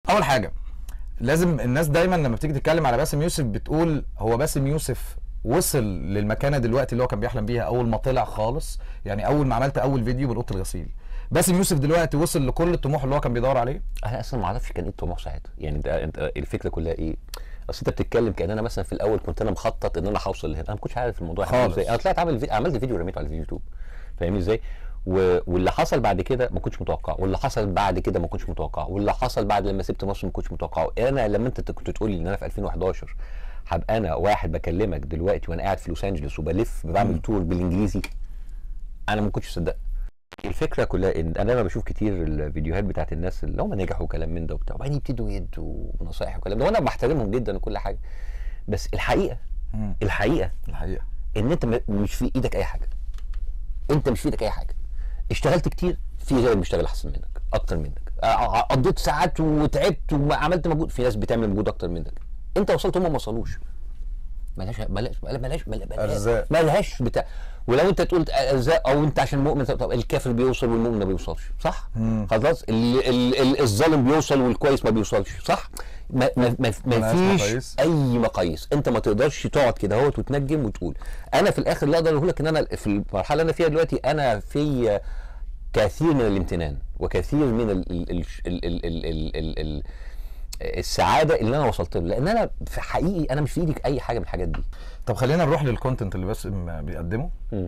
اول حاجه لازم الناس دايما لما بتيجي تتكلم على باسم يوسف بتقول هو باسم يوسف وصل للمكانه دلوقتي اللي هو كان بيحلم بيها اول ما طلع خالص يعني اول ما عملت اول فيديو بالاوضه الغسيل باسم يوسف دلوقتي وصل لكل الطموح اللي هو كان بيدور عليه انا اصلا ما اعرفش كان ايه الطموح ساعتها يعني انت انت الفكره كلها ايه اصل انت بتتكلم كان انا مثلا في الاول كنت انا مخطط ان انا هوصل لهنا انا ما كنتش عارف الموضوع هيمشي خالص. ازاي انا طلعت عامل في... عملت فيديو رميته على اليوتيوب فاهمني ازاي و... واللي حصل بعد كده ما كنتش متوقع واللي حصل بعد كده ما كنتش متوقع واللي حصل بعد لما سبت مصر ما كنتش متوقع انا لما انت كنت تقول لي ان انا في 2011 هبقى انا واحد بكلمك دلوقتي وانا قاعد في لوس انجلوس وبلف بعمل تور بالانجليزي انا ما كنتش مصدق الفكره كلها ان انا لما بشوف كتير الفيديوهات بتاعت الناس اللي هم نجحوا وكلام من ده وبتاع وبعدين يبتدوا يدوا نصايح وكلام ده وانا بحترمهم جدا وكل حاجه بس الحقيقه مم. الحقيقه الحقيقه ان انت م- مش في ايدك اي حاجه انت مش في ايدك اي حاجه اشتغلت كتير في غيرك بيشتغل احسن منك اكتر منك ا- ا- قضيت ساعات وتعبت وعملت مجهود في ناس بتعمل مجهود اكتر منك انت وصلت هم ما وصلوش ملهاش ملهاش ملهاش ملهاش أرزاق. ملهاش بتاع ولو انت تقول ارزاق او انت عشان مؤمن طب الكافر بيوصل والمؤمن ما بيوصلش صح مم. خلاص ال- ال- ال- الظالم بيوصل والكويس ما بيوصلش صح ما ما ما, ما ملهاش فيش مقاييس. اي مقاييس انت ما تقدرش تقعد كده اهوت وتنجم وتقول انا في الاخر اللي اقدر اقول لك ان انا في المرحله اللي انا فيها دلوقتي انا في كثير من الامتنان وكثير من ال ال ال ال ال ال ال ال ال السعاده اللي انا وصلت له لان انا في حقيقي انا مش في ايدي اي حاجه من الحاجات دي طب خلينا نروح للكونتنت اللي باسم بيقدمه مم.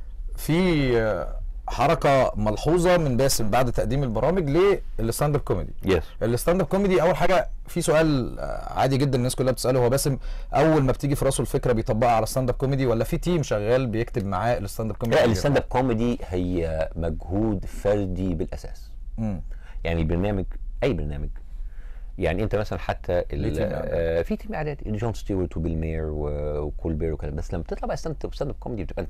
في حركه ملحوظه من باسم بعد تقديم البرامج للستاند اب كوميدي يس الستاند اب كوميدي اول حاجه في سؤال آه، عادي جدا الناس كلها بتساله هو باسم اول ما بتيجي في راسه الفكره بيطبقها على ستاند اب كوميدي ولا في تيم شغال بيكتب معاه الستاند اب كوميدي لا الستاند اب كوميدي هي مجهود فردي بالاساس مم. يعني البرنامج اي برنامج يعني انت مثلا حتى ليه ال- تيم إعداد؟ آه في تيم اعداد جون ستيوارت وبيل مير و- وكولبير وكده بس لما تطلع بقى ستاند ستاند اب كوميدي بتبقى انت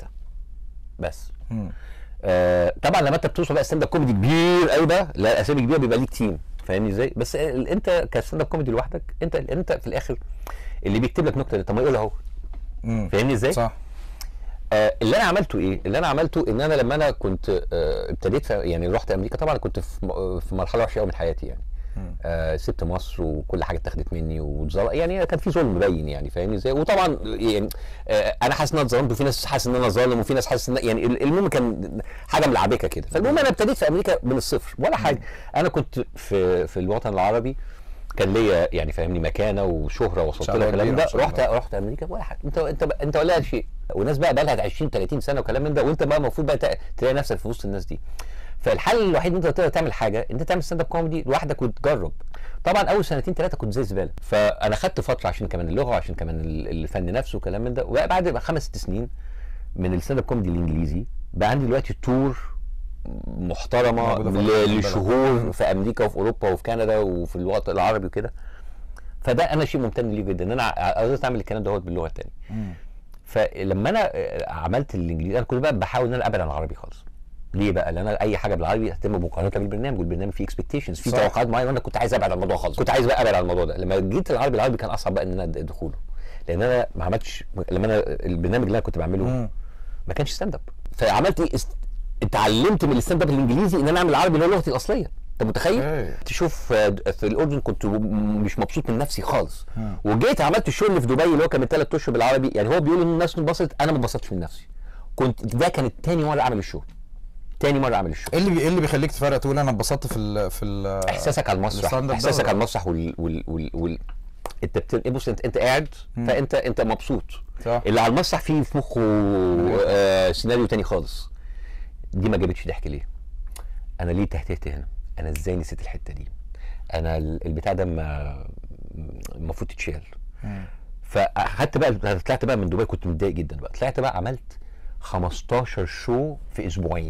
بس مم. آه طبعا لما انت بتوصل بقى ستاند اب كوميدي كبير قوي بقى لا اسامي كبيره بيبقى ليك تيم فاهمني ازاي بس ال- انت كستاند اب كوميدي لوحدك انت انت في الاخر اللي بيكتب لك نكته طب ما يقولها اهو مم. فاهمني ازاي صح آه اللي انا عملته ايه اللي انا عملته ان انا لما انا كنت آه ابتديت في يعني رحت امريكا طبعا كنت في م- في مرحله وحشه قوي من حياتي يعني مم. آه سبت مصر وكل حاجه اتاخدت مني واتظلم يعني كان في ظلم باين يعني فاهمني ازاي وطبعا يعني آه انا حاسس ان انا اتظلمت وفي ناس حاسس ان انا ظالم وفي ناس حاسس ان يعني ال- المهم كان حاجه ملعبكه كده فالمهم انا ابتديت في امريكا من الصفر ولا حاجه انا كنت في في الوطن العربي كان ليا يعني فاهمني مكانه وشهره وصلت شعبية لها الكلام كبيرة ده ما شاء رحت الله. رحت امريكا ولا حاجه انت انت انت ولا شيء وناس بقى بقى لها 20 30 سنه وكلام من ده وانت بقى المفروض بقى تلاقي- تلاقي نفسك في وسط الناس دي فالحل الوحيد ان انت تقدر تعمل حاجه انت تعمل ستاند اب كوميدي لوحدك وتجرب طبعا اول سنتين ثلاثه كنت زي الزباله فانا خدت فتره عشان كمان اللغه وعشان كمان ال- الفن نفسه وكلام من ده وبعد بقى خمس ست سنين من الستاند اب كوميدي الانجليزي بقى عندي دلوقتي تور محترمه موجودة في ل- أكتر من بلد. لشهور في امريكا وفي اوروبا وفي كندا وفي الوطن العربي وكده فده انا شيء ممتن ليه جدا ان انا ع- قدرت اعمل الكلام ده باللغه الثانيه مم. فلما انا آه، عملت الانجليزي انا كنت بقى بحاول ان انا ابعد عن العربي خالص ليه بقى؟ لان انا اي حاجه بالعربي هتتم بمقارنه بالبرنامج والبرنامج فيه اكسبكتيشنز فيه صح. توقعات معينه وانا كنت عايز ابعد عن الموضوع خالص كنت عايز بقى ابعد عن الموضوع ده لما جيت العربي العربي كان اصعب بقى ان انا أد- دخوله لان انا ما عملتش لما انا البرنامج اللي انا كنت بعمله مم. ما كانش ستاند اب فعملت ايه است... اتعلمت من الستاند اب الانجليزي ان انا اعمل عربي اللي هو لغتي الاصليه انت متخيل؟ أوكي. تشوف آه، في الاردن كنت م- مش مبسوط من نفسي خالص مم. وجيت عملت الشغل اللي في دبي اللي هو كان من ثلاث اشهر بالعربي يعني هو بيقول ان الناس انبسطت انا ما انبسطتش من نفسي كنت ده كانت تاني مره اعمل الشغل تاني مره اعمل الشغل ايه اللي بي... ايه اللي بيخليك تفرق تقول انا اتبسطت في ال... في ال... احساسك على المسرح الستاند اب ده احساسك ولا- على المسرح وال وال وال, وال... انت بت... بص انت انت قاعد فانت انت مبسوط صح. اللي على المسرح فيه في مخه آه سيناريو تاني خالص دي ما جابتش ضحك ليه؟ انا ليه تهتهت هنا؟ انا ازاي نسيت الحته دي؟ انا ال- البتاع ده ما المفروض تتشال مم. فاخدت بقى طلعت بقى من دبي كنت متضايق جدا بقى طلعت بقى عملت 15 شو في اسبوعين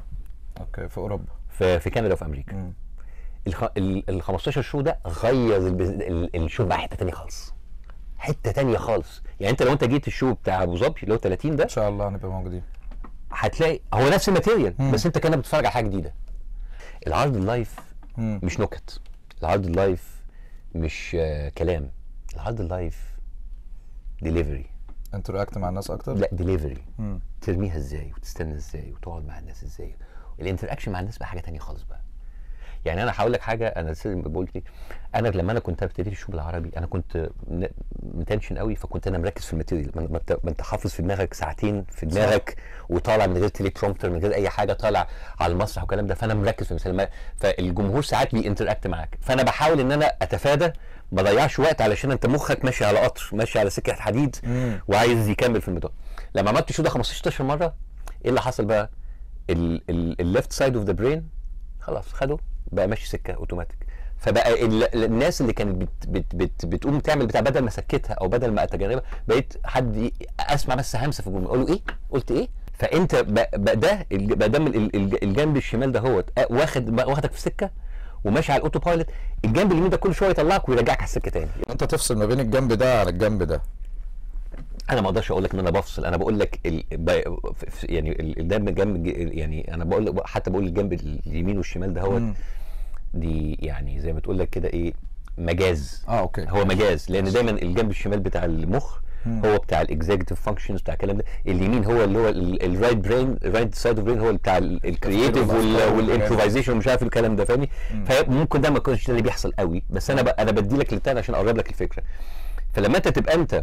اوكي في اوروبا في في كندا وفي امريكا مم. الخ... ال ال 15 شو ده غير البز... ال... الشو بقى حته تانية خالص حته تانية خالص يعني انت لو انت جيت الشو بتاع ابو ظبي اللي هو 30 ده ان شاء الله هنبقى موجودين هتلاقي هو نفس الماتيريال مم. بس انت كانك بتتفرج على حاجه جديده العرض اللايف مم. مش نكت العرض اللايف مش آه كلام العرض اللايف ديليفري انتراكت مع الناس اكتر لا ديليفري مم. ترميها ازاي وتستنى ازاي وتقعد مع الناس ازاي الانتراكشن مع الناس بقى حاجه تانية خالص بقى يعني انا هقول لك حاجه انا لسه بقول لك انا لما انا كنت ابتدي الشغل العربي انا كنت ن- متنشن قوي فكنت انا مركز في الماتيريال ما ما انت ما انت حافظ في دماغك ساعتين في دماغك وطالع من غير تيلي برومتر من غير اي حاجه طالع على المسرح والكلام ده فانا مركز في المثال ما- فالجمهور ساعات بينتراكت معاك فانا بحاول ان انا اتفادى ما اضيعش وقت علشان انت مخك ماشي على قطر ماشي على سكه حديد مم. وعايز يكمل في الموضوع لما عملت الشو ده 15 16 مره ايه اللي حصل بقى الليفت سايد اوف ذا برين خلاص خده بقى ماشي سكه اوتوماتيك فبقى ال- ال- الناس اللي كانت بت بت بت بتقوم تعمل بتاع بدل ما سكتها او بدل ما اتجنبها بقيت حد ي- اسمع بس همسه في الجمله اقول له ايه قلت ايه فانت بقى بقى ده الج- بقى ده من ال- ال- الجنب الشمال ده هو واخد بقى واخدك في سكه وماشي على الاوتو بايلوت الجنب اليمين ده كل شويه يطلعك ويرجعك على السكه تاني انت تفصل ما بين الجنب ده عن الجنب ده انا ما اقدرش اقول لك ان انا بفصل انا بقول لك ال... ب... ف- ف- يعني ال- الجنب جنب يعني انا بقول لك حتى بقول الجنب اليمين والشمال ده هو مم. دي يعني زي ما تقول لك كده ايه مجاز اه اوكي هو مجاز لان دايما الجنب الشمال بتاع المخ مم. هو بتاع الاكزيكتيف فانكشنز بتاع الكلام ده اليمين هو اللي هو الرايت برين الرايت سايد اوف برين هو اللي بتاع الكرييتيف والأفكار والامبروفيزيشن ومش عارف الكلام ده فاهمني فممكن ده ما يكونش ده اللي بيحصل قوي بس انا ب... انا بدي لك التاني عشان اقرب لك الفكره فلما انت تبقى انت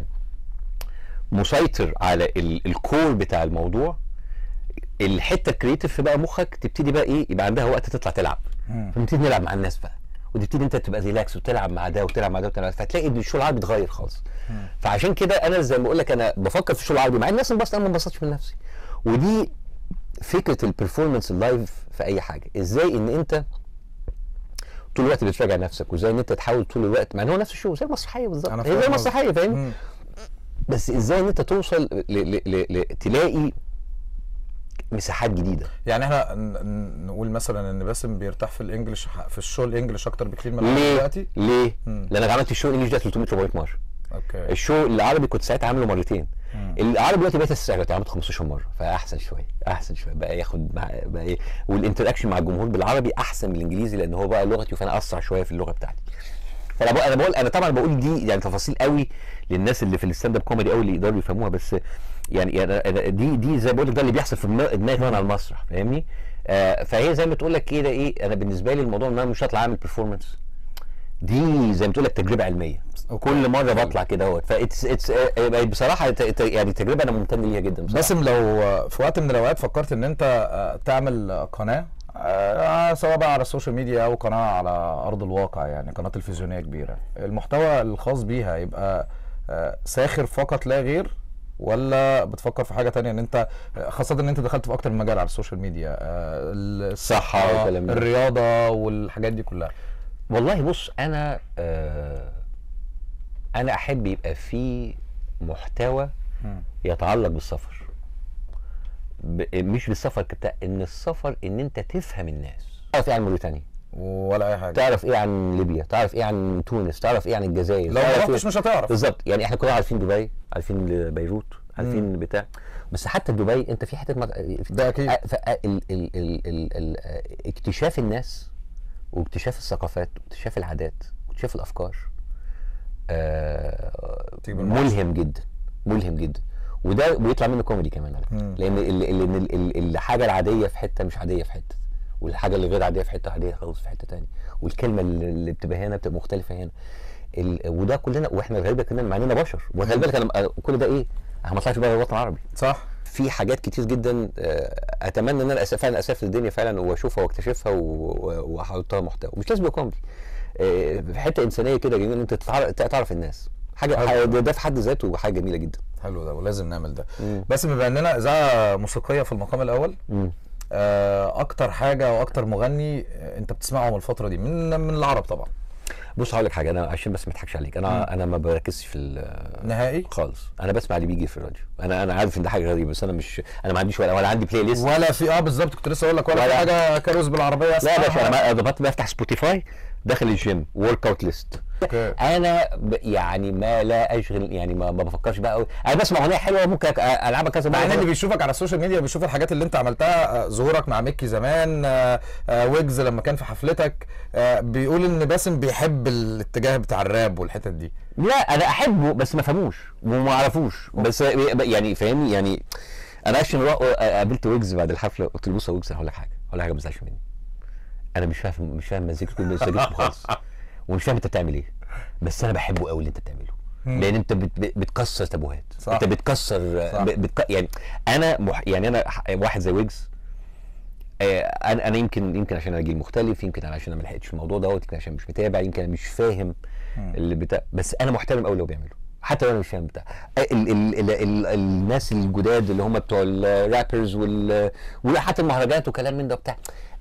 مسيطر على ال- الكور بتاع الموضوع الحته الكرييتيف في بقى مخك تبتدي بقى ايه يبقى عندها وقت تطلع تلعب مم. فنبتدي نلعب مع الناس بقى وتبتدي انت تبقى ريلاكس وتلعب مع ده وتلعب مع ده وتلعب فتلاقي ان الشغل العربي اتغير خالص فعشان كده انا زي ما بقول لك انا بفكر في الشغل العربي مع الناس انبسط انا ما انبسطش من نفسي ودي فكره البرفورمانس اللايف في اي حاجه ازاي ان انت طول الوقت بتراجع نفسك وازاي ان انت تحاول طول الوقت مع ان هو نفس الشغل زي المسرحيه بالظبط أنا هي زي فاهم المسرحيه فاهمني مم. بس ازاي ان انت توصل ل... ل... ل... ل... تلاقي مساحات جديده يعني احنا ن- ن- نقول مثلا ان باسم بيرتاح في الانجليش في الشغل الانجليش اكتر بكتير من العربي ليه؟ دلوقتي ليه؟ مم. لان انا عملت الشو الانجليش ده 300 400 مره اوكي الشو العربي كنت ساعتها عامله مرتين مم. العربي دلوقتي بقيت السعر دلوقتي عملت 15 مره فاحسن شويه احسن شويه بقى ياخد مع بقى ايه والانتراكشن مع الجمهور بالعربي احسن من الانجليزي لان هو بقى لغتي فانا اسرع شويه في اللغه بتاعتي فانا بقول انا بقول انا طبعا بقول دي يعني تفاصيل قوي للناس اللي في الستاند اب كوميدي قوي اللي يقدروا يفهموها بس يعني يعني أنا- دي دي زي ما بقول لك ده اللي بيحصل في الم- دماغي وانا على المسرح فاهمني آه فهي زي ما تقول لك كده ايه انا بالنسبه لي الموضوع ان انا مش هطلع اعمل بيرفورمانس دي زي ما تقول لك تجربه علميه أوكي. كل مره بطلع كده اهوت فاتس اتس بصراحه ت- ت- يعني تجربه انا ممتن ليها جدا بصراحه باسم لو في وقت من الاوقات فكرت ان انت آه، تعمل قناه آه، سواء بقى على السوشيال ميديا او قناه على ارض الواقع يعني قناه تلفزيونيه كبيره المحتوى الخاص بيها يبقى آه، ساخر فقط لا غير ولا بتفكر في حاجه تانية ان انت خاصه ان انت دخلت في اكتر من مجال على السوشيال ميديا آه، الصحه والكلام ده. الرياضه والحاجات دي كلها والله بص انا آه انا احب يبقى في محتوى مم. يتعلق بالسفر ب... مش بالسفر بتاع ان السفر ان انت تفهم الناس تعرف ايه عن موريتانيا ولا اي حاجه تعرف ايه عن ليبيا تعرف ايه عن تونس تعرف ايه عن الجزائر لو ما تعرف رحتش إيه... مش هتعرف بالظبط يعني احنا كلنا عارفين دبي عارفين بيروت عارفين بتاع بس حتى دبي انت في حته ما... ده اكيد ال... ال... ال... ال... ال... ال... اكتشاف الناس واكتشاف الثقافات واكتشاف العادات واكتشاف الافكار آه تيجي بالمعصر. ملهم جدا ملهم جدا وده بيطلع منه كوميدي كمان على فكره مم. لان ال- ال- ال- ال- الحاجه العاديه في حته مش عاديه في حته والحاجه اللي غير عاديه في حته عاديه خالص في حته تانية والكلمه اللي اللي بتبقى هنا بتبقى مختلفه هنا ال... وده كلنا واحنا الغريبه كمان مع اننا بشر وخلي بالك انا أنا كل ده ايه احنا ما طلعش بره الوطن العربي صح في حاجات كتير جدا آه، اتمنى ان انا أس- فعلا اسافر الدنيا فعلا واشوفها واكتشفها و- و- واحطها محتوى مش لازم يبقى كوميدي آه، في حته انسانيه كده جميله ان انت تتعرف, تعرف الناس حاجه حلو. حاجة- ده ده في حد ذاته حاجه جميله جدا حلو ده ولازم نعمل ده مم. بس بما اننا اذاعه موسيقيه في المقام الاول مم. آه، اكتر حاجه واكتر مغني آه، انت بتسمعهم الفتره دي من من العرب طبعا بص هقول لك حاجه انا عشان بس ما اضحكش عليك انا انا ما بركزش في ال- نهائي خالص انا بسمع اللي بيجي في الراديو انا انا عارف ان ده حاجه غريبه بس انا مش انا ما عنديش ولا ولا عندي بلاي ليست ولا في اه بالظبط كنت لسه اقول لك ولا, ولا- في حاجه كاروز بالعربيه لا يا باشا أسمعها. انا ما- ضغطت بفتح سبوتيفاي داخل الجيم ورك اوت ليست اوكي انا ب... يعني ما لا اشغل يعني ما, ما بفكرش بقى قوي انا بسمع اغنيه حلوه ممكن أك- العبها كذا مع ان اللي مره بيشوفك على السوشيال ميديا بيشوف الحاجات اللي انت عملتها آه، ظهورك مع ميكي زمان آه، آه، ويجز لما كان في حفلتك آه، بيقول ان باسم بيحب الاتجاه بتاع الراب والحتت دي لا انا احبه بس ما فهموش وما اعرفوش بس يعني فاهمني يعني انا عشان رو- قابلت ويجز بعد الحفله قلت له بص يا ويجز هقول لك حاجه هقول لك حاجه ما تزعلش مني انا مش فاهم مش فاهم مزيكته مزيكته خالص ومش فاهم انت بتعمل ايه بس انا بحبه قوي اللي انت بتعمله مم. لان انت بت بت- بتكسر تابوهات صح. انت بتكسر صح. ب- بتك... يعني انا مح... يعني انا ح- واحد زي ويجز آه، انا انا يمكن يمكن عشان انا جيل مختلف يمكن عشان انا ما لحقتش الموضوع دوت يمكن عشان مش متابع يمكن انا مش فاهم اللي بتاع بس انا محترم قوي لو بيعمله حتى لو انا مش فاهم بتاع ال ال ال ال الناس الجداد اللي هم بتوع الرابرز وال وحتى المهرجانات وكلام من ده بتاع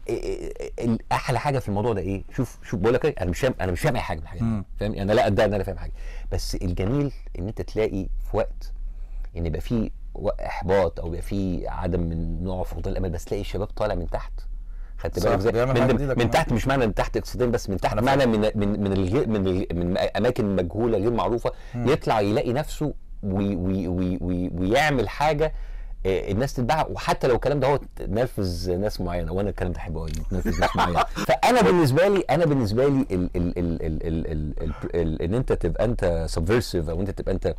ال- احلى حاجه في الموضوع ده ايه شوف شوف بقول لك ايه انا مش فاهم انا مش فاهم اي حاجه من الحاجات دي مم. فاهم انا لا ادعي ان انا فاهم حاجه بس الجميل ان انت تلاقي في وقت ان يبقى في و- احباط او يبقى في عدم من نوع فقدان الامل بس تلاقي الشباب طالع من تحت خدت صح، بالك ازاي بيعمل حاجة من, جديدة من كمان. تحت مش معنى من تحت اقتصاديا بس من تحت أنا معنى من من من الغير من الغير من اماكن مجهوله غير معروفه يطلع يلاقي نفسه وي وي وي وي ويعمل حاجه آه، الناس تتبعها وحتى لو الكلام ده هو نرفز ناس معينه وانا الكلام ده احبه قوي نرفز ناس معينه فانا بالنسبه لي انا بالنسبه لي ال ال ال ال ال ال ال ال ان انت تبقى انت سبفيرسيف او انت تبقى انت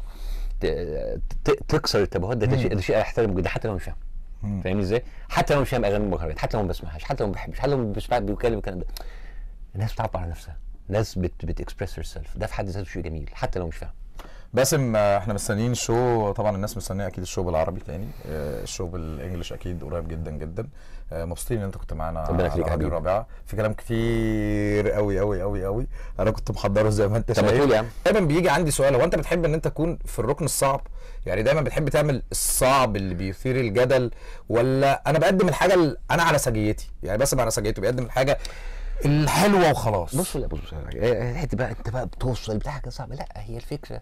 ت- ت- تكسر التابوهات ده ده شيء ده شيء احترمه جدا حتى لو مش فاهم مم. فاهمني ازاي؟ حتى لو مش فاهم اغاني المهرجانات حتى لو ما بسمعهاش حتى لو ما بحبش حتى لو مش بعد بيتكلم الكلام ده الناس بتعبر عن نفسها ناس بت بتكسبرس هير سيلف ده في حد ذاته شيء جميل حتى لو مش فاهم باسم آه، احنا مستنيين الشو طبعا الناس مستنيه اكيد الشو بالعربي تاني آه، الشو بالانجلش اكيد قريب جدا جدا آه، مبسوطين ان انت كنت معانا ربنا على يخليك يا راديو حبيبي. الرابعه في كلام كتير قوي قوي قوي قوي انا كنت محضره زي ما انت طب ما شايف تقول يا عم. دايما بيجي عندي سؤال هو انت بتحب ان انت تكون في الركن الصعب يعني دايما بتحب تعمل الصعب اللي بيثير الجدل ولا انا بقدم الحاجه اللي انا على سجيتي يعني باسم على سجيته بيقدم الحاجه الحلوه وخلاص بص لا بص بص حته بقى انت بقى بتوصل بتاع حاجه صعبه لا هي الفكره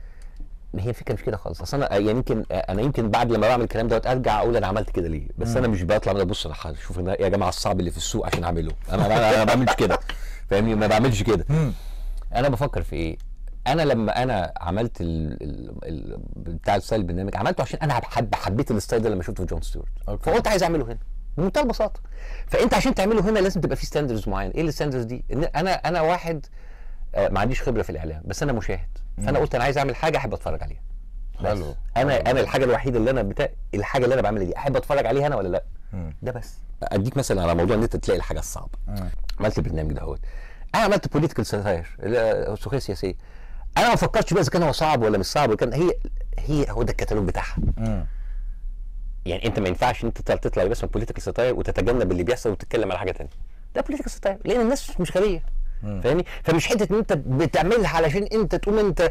ما هي الفكره مش كده خالص اصل انا يعني يمكن انا يمكن بعد لما بعمل الكلام دوت ارجع اقول انا عملت كده ليه بس انا مش بطلع من ابص اشوف إن يا جماعه الصعب اللي في السوق عشان اعمله انا انا أنا ما بعملش كده فاهمني ما بعملش كده مم. انا بفكر في ايه انا لما انا عملت ال ال ال بتاع الستايل البرنامج عملته عشان انا حب حبيت الستايل ده لما شفته في جون ستيوارت أوكي. فقلت عايز اعمله هنا بمنتهى البساطه فانت عشان تعمله هنا لازم تبقى في ستاندرز معين ايه الستاندرز دي ان انا انا واحد آه، ما عنديش خبره في الاعلام بس انا مشاهد فانا قلت انا عايز اعمل حاجه احب اتفرج عليها بس. حلو. انا انا الحاجه الوحيده اللي انا بتاع الحاجه اللي انا بعملها دي احب اتفرج عليها انا ولا لا مم. ده بس اديك مثلا على موضوع ان انت تلاقي الحاجه الصعبه مم. عملت البرنامج ده اهوت انا عملت بوليتيكال ساتاير سخريه سياسيه انا ما فكرتش بقى اذا كان هو صعب ولا مش صعب كان هي هي هو ده الكتالوج بتاعها مم. يعني انت ما ينفعش انت تطلع تطلع باسم بوليتيكال ساتاير وتتجنب اللي بيحصل وتتكلم على حاجه ثانيه ده بوليتيكال ساتاير لان الناس مش غبيه فاهمني فمش حته ان انت بتعملها علشان انت تقوم انت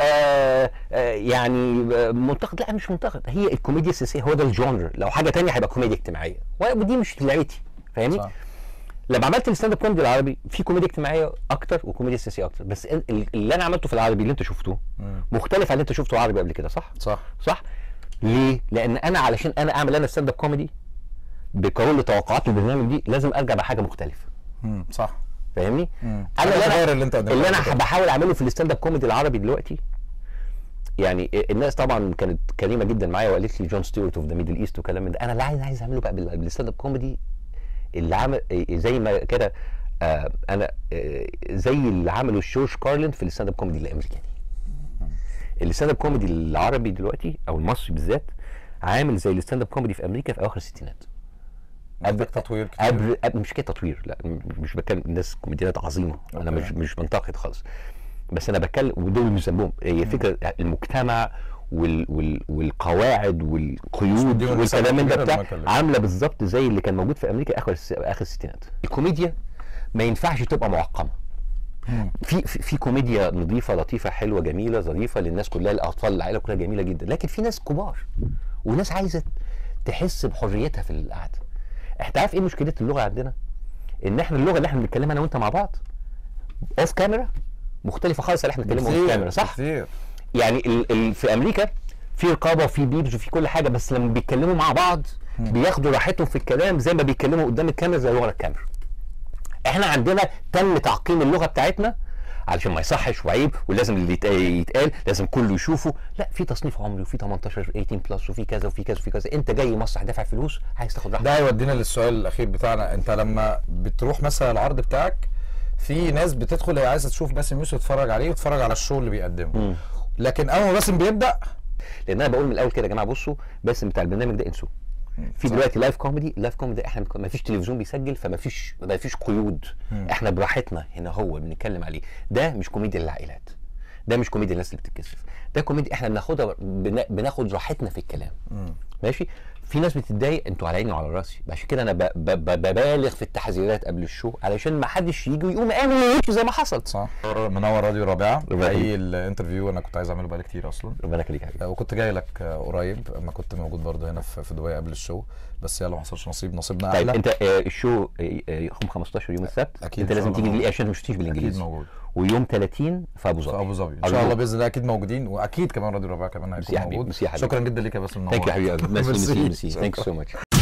آه آه يعني آه، منتقد لا مش منتقد هي الكوميديا السياسيه هو ده الجونر لو حاجه تانية هيبقى كوميديا اجتماعيه ودي مش لعبتي فاهمني صح. لما عملت الستاند اب كوميدي العربي في كوميديا اجتماعيه اكتر وكوميديا سياسيه اكتر بس ال- ال- اللي انا عملته في العربي اللي انت شفته مم. مختلف عن اللي انت شفته عربي قبل كده صح؟ صح صح؟ ليه؟ لان انا علشان انا اعمل انا ستاند اب كوميدي بكل توقعات البرنامج دي لازم ارجع بحاجه مختلفه مم. صح فاهمني؟ مم. انا حاجة اللي غير انا اللي انت قدمته اللي انا قبل كده. بحاول اعمله في الستاند اب كوميدي العربي دلوقتي يعني الناس طبعا كانت كريمه جدا معايا وقالت لي جون ستيوارت اوف ذا ميدل ايست وكلام من ده انا اللي عايز عايز اعمله بقى بال- بالستاند اب كوميدي اللي عمل زي ما كده آه انا آه زي اللي عمله جورج كارلين في الستاند اب كوميدي الامريكاني الستاند اب كوميدي العربي دلوقتي او المصري بالذات عامل زي الستاند اب كوميدي في امريكا في اواخر الستينات عندك تطوير كتير قبل قبل مش كده تطوير لا م- مش بتكلم الناس كوميديانات عظيمه انا أوكي. مش مش بنتقد خالص بس انا بتكلم ودول مش ذنبهم هي فكره المجتمع وال وال والقواعد والقيود مديهم رسالة والكلام من ده كبيرة بتاع لما أكلمك. عامله بالظبط زي اللي كان موجود في امريكا اخر الس- اخر الستينات الكوميديا ما ينفعش تبقى معقمه مم. في في في كوميديا نظيفه لطيفه حلوه جميله ظريفه للناس كلها الاطفال العائله كلها جميله جدا لكن في ناس كبار وناس عايزه تحس بحريتها في القعده انت عارف ايه مشكله اللغه عندنا ان احنا اللغه اللي احنا بنتكلمها انا وانت مع بعض اوف كاميرا مختلفه خالص عن اللي احنا بنتكلمها اوف كتير كاميرا صح كتير يعني ال ال في امريكا في رقابه وفي بيبز وفي كل حاجه بس لما بيتكلموا مع بعض بياخدوا راحتهم في الكلام زي ما بيتكلموا قدام الكاميرا زي ورا الكاميرا احنا عندنا تم تعقيم اللغه بتاعتنا علشان ما يصحش وعيب ولازم اللي يتق- يتقال لازم كله يشوفه لا في تصنيف عمري وفي 18 18 بلس وفي كذا وفي كذا وفي كذا انت جاي مسرح دافع فلوس عايز تاخد راحتك ده هيودينا للسؤال الاخير بتاعنا انت لما بتروح مثلا العرض بتاعك في ناس بتدخل هي عايزه تشوف باسم يوسف تتفرج عليه وتتفرج على الشو اللي بيقدمه لكن اول ما باسم بيبدا لان انا بقول من الاول كده يا جماعه بصوا باسم بتاع البرنامج ده انسوه في صح. دلوقتي لايف كوميدي لايف كوميدي احنا ما فيش تلفزيون بيسجل فما فيش ما فيش قيود احنا براحتنا هنا هو بنتكلم عليه ده مش كوميديا للعائلات ده مش كوميديا الناس اللي بتتكسف ده كوميديا احنا بناخدها بنا- بناخد راحتنا في الكلام ماشي في ناس بتتضايق انتوا على عيني وعلى راسي عشان كده انا ب- ب- ب- ببالغ في التحذيرات قبل الشو علشان ما حدش يجي ويقوم قام ويمشي زي ما حصل صح منور راديو الرابعه ربنا يخليك. اي الانترفيو انا كنت عايز اعمله بقالي كتير اصلا ربنا يخليك يا حبيبي وكنت جاي لك قريب اما كنت موجود برضه هنا في في دبي قبل الشو بس يلا ما حصلش نصيب نصيبنا طيب احلى انت آه، الشو آه، آه، يوم 15 يوم السبت أكيد انت إن شاء لازم الله تيجي موجود. ليه عشان ما شفتيش اكيد بالانجليزي موجود ويوم 30 في ابو ظبي في ابو ظبي ان أرجوك. شاء الله باذن الله اكيد موجودين واكيد كمان راديو الرابعه كمان ميرسي يا هيكون حبيبي، موجود ميرسي يا حبيبي. شكرا جدا ليك يا باسم ثانك يو يا حبيبي ميرسي ميرسي. ميرسي ميرسي ثانك يو سو ماتش